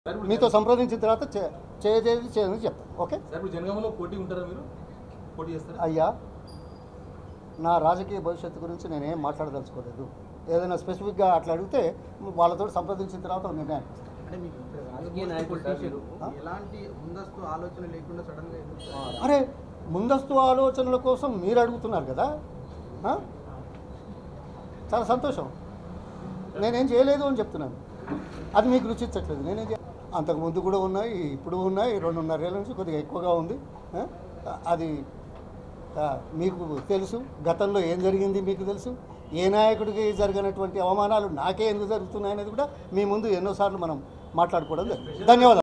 Sir ఇప్పుడు మీతో సంప్రదించిన తర్వాత చే- చేయదేది చేయదని చెప్తాను ఓకే సార్ ఇప్పుడు జనగామలో పోటీ ఉంటారా మీరు పోటీ చేస్తారా అయ్యా నా రాజకీయ భవిష్యత్తు గురించి నేనేం మాట్లాడదలుచుకోలేదు ఏదైనా స్పెసిఫిక్గా అట్లా అడిగితే వాళ్ళతో సంప్రదించిన తర్వాత ఒక నిర్ణయం తీసుకుంటాను. అంటే మీకు రాజకీయ నాయకుడు సార్ మీరు. ఎలాంటి ముందస్తు ఆలోచన లేకుండా సడన్ గా ఎందుకు అరే ముందస్తు ఆలోచనల కోసం మీరు అడుగుతున్నారు కదా ఆ? చాలా సంతోషం నేనేం చేయలేదు అని చెప్తున్నాను అది మీకు రుచించట్లేదు నేనేం చే అంతకుముందు కూడా ఉన్నాయి ఇప్పుడు ఉన్నాయి రెండున్నరేళ్ళ నుంచి కొద్దిగా ఎక్కువగా ఉంది ఆ? అది ఆ, మీకు తెలుసు గతంలో ఏం జరిగింది మీకు తెలుసు ఏ నాయకుడికి జరిగినటువంటి అవమానాలు నాకే ఎందుకు జరుగుతున్నాయనేది కూడా మీ ముందు ఎన్నోసార్లు మనం మాట్లాడుకోవడం జరిగింది ధన్యవాదాలు